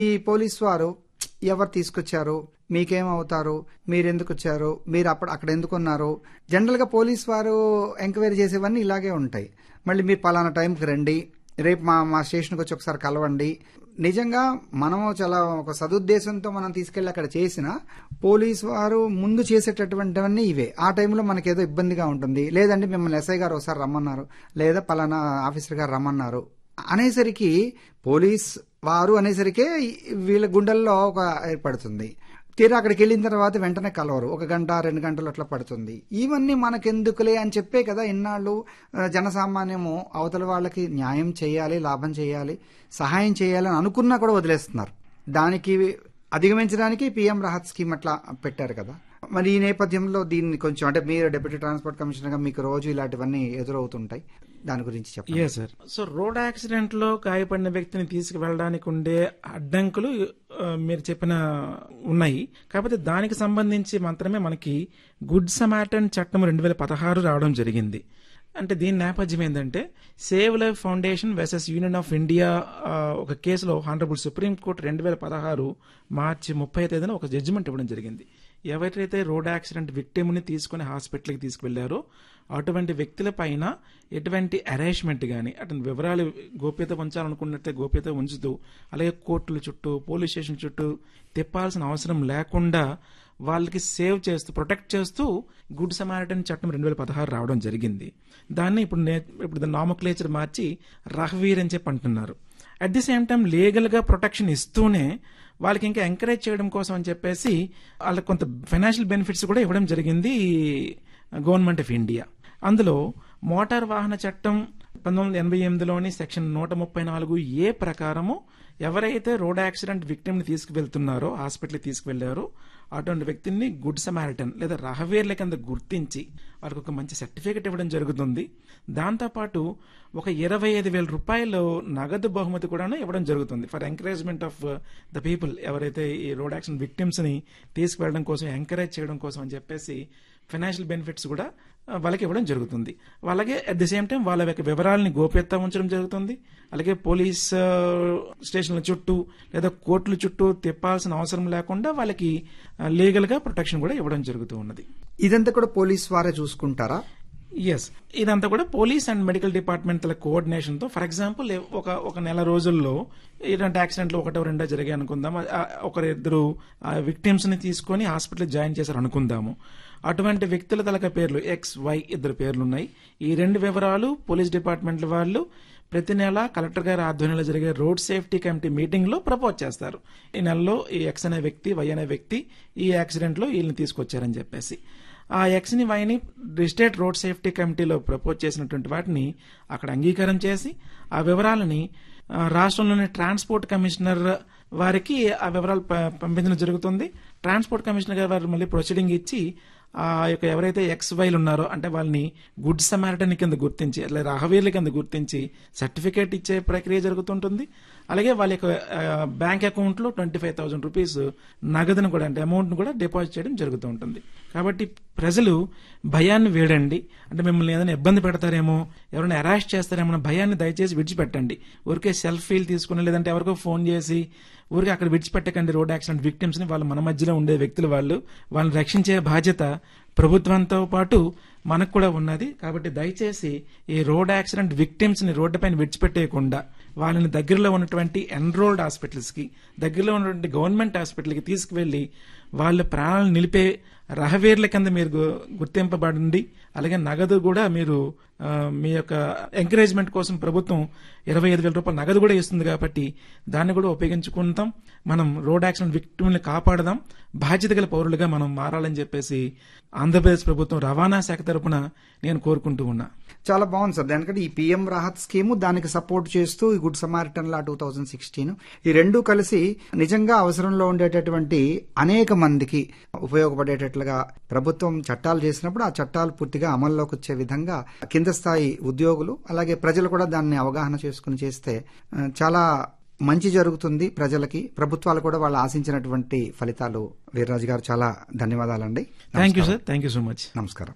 ఈ పోలీస్ వారు ఎవరు తీసుకొచ్చారు మీకేమవుతారు మీరు ఎందుకు వచ్చారు మీరు అప్పుడు అక్కడ ఎందుకు ఉన్నారు జనరల్ గా పోలీస్ వారు ఎంక్వైరీ చేసేవన్నీ ఇలాగే ఉంటాయి మళ్ళీ మీరు పలానా టైంకి రండి రేపు మా మా స్టేషన్కి వచ్చి ఒకసారి కలవండి నిజంగా మనము చాలా ఒక సదుద్దేశంతో మనం తీసుకెళ్లి అక్కడ చేసిన పోలీస్ వారు ముందు చేసేటటువంటివన్నీ ఇవే ఆ టైంలో మనకి ఏదో ఇబ్బందిగా ఉంటుంది లేదంటే మిమ్మల్ని ఎస్ఐ గారు ఒకసారి రమ్మన్నారు లేదా పలానా ఆఫీసర్ గారు రమ్మన్నారు అనేసరికి పోలీస్ వారు అనేసరికే వీళ్ళ గుండెల్లో ఒక ఏర్పడుతుంది తీరా అక్కడికి వెళ్ళిన తర్వాత వెంటనే కలవరు ఒక గంట రెండు గంటలు అట్లా పడుతుంది ఇవన్నీ మనకెందుకులే అని చెప్పే కదా ఇన్నాళ్ళు ఆ, జనసామాన్యము అవతల వాళ్ళకి న్యాయం చేయాలి లాభం చేయాలి సహాయం చేయాలి అని అనుకున్నా కూడా వదిలేస్తున్నారు దానికి అధిగమించడానికి పిఎం రాహత్ స్కీమ్ అట్లా పెట్టారు కదా మరి ఈ నేపథ్యంలో దీన్ని కొంచెం అంటే మీరు డిప్యూటీ ట్రాన్స్పోర్ట్ కమిషనర్ గా మీకు రోజు ఇలాంటివన్నీ ఎదురవుతుంటాయి దాని గురించి చెప్పండి ఏ సార్ సో రోడ్ యాక్సిడెంట్ లో గాయపడిన వ్యక్తిని తీసుకువెళ్ళడానికి ఉండే అడ్డంకులు ఆ, మీరు చెప్పిన ఉన్నాయి కాకపోతే దానికి సంబంధించి మాత్రమే మనకి గుడ్ సమాటన్ చట్టం రెండు వేల పదహారు రావడం జరిగింది అంటే దీని నేపథ్యం ఏంటంటే save life foundation versus union of India ఆ, ఒక కేసులో హానరబుల్ సుప్రీం కోర్టు రెండు వేల పదహారు మార్చి ముప్పై తేదీన ఒక జడ్జిమెంట్ ఇవ్వడం జరిగింది ఎవరైతే రోడ్ యాక్సిడెంట్ విక్టిమ్ని తీసుకుని హాస్పిటల్కి తీసుకువెళ్లారో అటువంటి వ్యక్తుల పైన ఎటువంటి అరేంజ్మెంట్ కానీ అటువంటి వివరాలు గోప్యత ఉంచాలనుకున్నట్టే గోప్యత ఉంచుతూ అలాగే కోర్టుల చుట్టూ పోలీస్ స్టేషన్ చుట్టూ తిప్పాల్సిన అవసరం లేకుండా వాళ్ళకి సేవ్ చేస్తూ ప్రొటెక్ట్ చేస్తూ గుడ్ సమారిటన్ చట్టం రెండు వేల పదహారు రావడం జరిగింది దాన్ని ఇప్పుడు నే ఇప్పుడు నామక్లేచర్ మార్చి రహవీర్ అని చెప్పి అంటున్నారు at the same time legal గా ప్రొటెక్షన్ ఇస్తూనే వాళ్ళకి ఇంకా ఎంకరేజ్ చేయడం కోసం అని చెప్పేసి వాళ్ళకి కొంత ఫైనాన్షియల్ బెనిఫిట్స్ కూడా ఇవ్వడం జరిగింది గవర్నమెంట్ ఆఫ్ ఇండియా అందులో మోటార్ వాహన చట్టం పంతొమ్మిది వందల ఎనభై ఎనిమిదిలోని సెక్షన్ నూట ముప్పై నాలుగు ఏ ప్రకారము ఎవరైతే రోడ్ యాక్సిడెంట్ విక్టిమ్ ని తీసుకువెళ్తున్నారో హాస్పిటల్కి తీసుకువెళ్లారో అటువంటి వ్యక్తిని గుడ్ సమారిటన్ లేదా రహవేర్ల కింద గుర్తించి వాళ్ళకి ఒక మంచి సర్టిఫికెట్ ఇవ్వడం జరుగుతుంది దాంతోపాటు ఒక ఇరవై ఐదు వేల రూపాయలు నగదు బహుమతి కూడాను ఇవ్వడం జరుగుతుంది for encouragement of the people ఎవరైతే ఈ రోడ్ యాక్సిడెంట్ విక్టిమ్స్ ని తీసుకువెళ్ళడం కోసం ఎంకరేజ్ చేయడం కోసం అని చెప్పేసి ఫైనాన్షియల్ బెనిఫిట్స్ కూడా ఆ, వాళ్ళకి ఇవ్వడం జరుగుతుంది అలాగే అట్ ది సేమ్ టైం వాళ్ళ యొక్క వివరాలని గోప్యత ఉంచడం జరుగుతుంది అలాగే పోలీస్ ఆ, స్టేషన్ల చుట్టూ లేదా కోర్టుల చుట్టూ తిప్పాల్సిన అవసరం లేకుండా వాళ్ళకి లీగల్ గా ప్రొటెక్షన్ కూడా ఇవ్వడం జరుగుతూ ఉన్నది ఇదంతా కూడా పోలీస్ వారే చూసుకుంటారా ఎస్ ఇదంతా కూడా పోలీస్ అండ్ మెడికల్ డిపార్ట్మెంట్ల కోఆర్డినేషన్ తో ఫర్ ఎగ్జాంపుల్ ఒక ఒక నెల రోజుల్లో ఇలాంటి యాక్సిడెంట్లు ఒకటో రెండో జరిగాయి అనుకుందాం ఆ, ఒకరిద్దరు విక్టిమ్స్ ని తీసుకొని హాస్పిటల్ జాయిన్ చేశారు అనుకుందాము అటువంటి వ్యక్తుల తలక పేర్లు ఎక్స్ వై ఇద్దరు పేర్లు ఉన్నాయి ఈ రెండు వివరాలు పోలీస్ డిపార్ట్మెంట్ల వాళ్ళు ప్రతి నెల కలెక్టర్ గారి ఆధ్వర్యంలో జరిగే రోడ్ సేఫ్టీ కమిటీ మీటింగ్ లో ప్రపోజ్ చేస్తారు ఈ నెలలో ఈ ఎక్స్ అనే వ్యక్తి వై అనే వ్యక్తి ఈ యాక్సిడెంట్ లో వీళ్ళని తీసుకొచ్చారని చెప్పేసి ఆ ఎక్స్ ని వైని స్టేట్ రోడ్ సేఫ్టీ కమిటీలో ప్రపోజ్ చేసినటువంటి వాటిని అక్కడ అంగీకారం చేసి ఆ వివరాలని ఆ, రాష్ట్రంలోని ట్రాన్స్పోర్ట్ కమిషనర్ వారికి ఆ వివరాలు ప- పంపించడం జరుగుతుంది ట్రాన్స్పోర్ట్ కమిషనర్ గారు వారు మళ్ళీ ప్రొసీడింగ్ ఇచ్చి ఆ యొక్క ఎవరైతే ఎక్స్ వైలు ఉన్నారో అంటే వాళ్ళని గుడ్ సమారిటన్ కింద గుర్తించి లేదా రహవీర్ల కింద గుర్తించి సర్టిఫికేట్ ఇచ్చే ప్రక్రియ జరుగుతుంటుంది అలాగే వాళ్ళ యొక్క బ్యాంక్ అకౌంట్ లో ట్వంటీ ఫైవ్ థౌసండ్ రూపీస్ నగదును కూడా అంటే అమౌంట్ కూడా డిపాజిట్ చేయడం జరుగుతూ ఉంటుంది కాబట్టి ప్రజలు భయాన్ని వేడండి అంటే మిమ్మల్ని ఏదైనా ఇబ్బంది పెడతారేమో ఎవరైనా అరెస్ట్ చేస్తారేమో అన్న భయాన్ని దయచేసి విడిచిపెట్టండి ఊరికే సెల్ఫీలు తీసుకుని లేదంటే ఎవరికో ఫోన్ చేసి ఊరికి అక్కడ విడిచిపెట్టకండి రోడ్ యాక్సిడెంట్ విక్టిమ్స్ ని వాళ్ళు మన మధ్యలో ఉండే వ్యక్తులు వాళ్ళు వాళ్ళని రక్షించే బాధ్యత ప్రభుత్వంతో పాటు మనకు కూడా ఉన్నది కాబట్టి దయచేసి ఈ రోడ్ యాక్సిడెంట్ విక్టిమ్స్ ని రోడ్డుపైన విడిచిపెట్టేయకుండా వాళ్ళని దగ్గరలో ఉన్నటువంటి ఎన్రోల్డ్ హాస్పిటల్స్ కి దగ్గరలో ఉన్నటువంటి గవర్నమెంట్ హాస్పిటల్ కి తీసుకువెళ్లి వాళ్ళ ప్రాణాలను నిలిపే రహవేర్ల కింద మీరు గు- గుర్తింపబడండి అలాగే నగదు కూడా మీరు ఆ, మీ యొక్క ఎంకరేజ్మెంట్ కోసం ప్రభుత్వం ఇరవై ఐదు వేల రూపాయల నగదు కూడా ఇస్తుంది కాబట్టి దాన్ని కూడా ఉపయోగించుకుంటాం మనం రోడ్ యాక్సిడెంట్ విక్టిమ్ని కాపాడదాం బాధ్యత గల పౌరులుగా మనం మారాలని చెప్పేసి ఆంధ్రప్రదేశ్ ప్రభుత్వం రవాణా శాఖ తరపున నేను కోరుకుంటూ ఉన్నా చాలా బాగుంది సార్ దానికంటే ఈ పిఎం రాహత్ స్కీము దానికి సపోర్ట్ చేస్తూ ఈ good samaritan law two thousand sixteen ఈ రెండు కలిసి నిజంగా అవసరంలో ఉండేటటువంటి అనేక మందికి ఉపయోగపడేటట్లుగా ప్రభుత్వం చట్టాలు చేసినప్పుడు ఆ చట్టాలు పూర్తిగా అమల్లోకి వచ్చే విధంగా కింద స్థాయి ఉద్యోగులు అలాగే ప్రజలు కూడా దాన్ని అవగాహన చేసుకుని చేస్తే ఆ, చాలా మంచి జరుగుతుంది ప్రజలకి ప్రభుత్వాలు కూడా వాళ్ళు ఆశించినటువంటి ఫలితాలు వీర్రాజు గారు చాలా ధన్యవాదాలండి thank you sir thank you so much నమస్కారం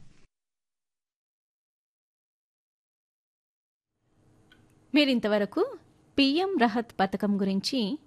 మీరింతవరకు పిఎం రహత్ పథకం గురించి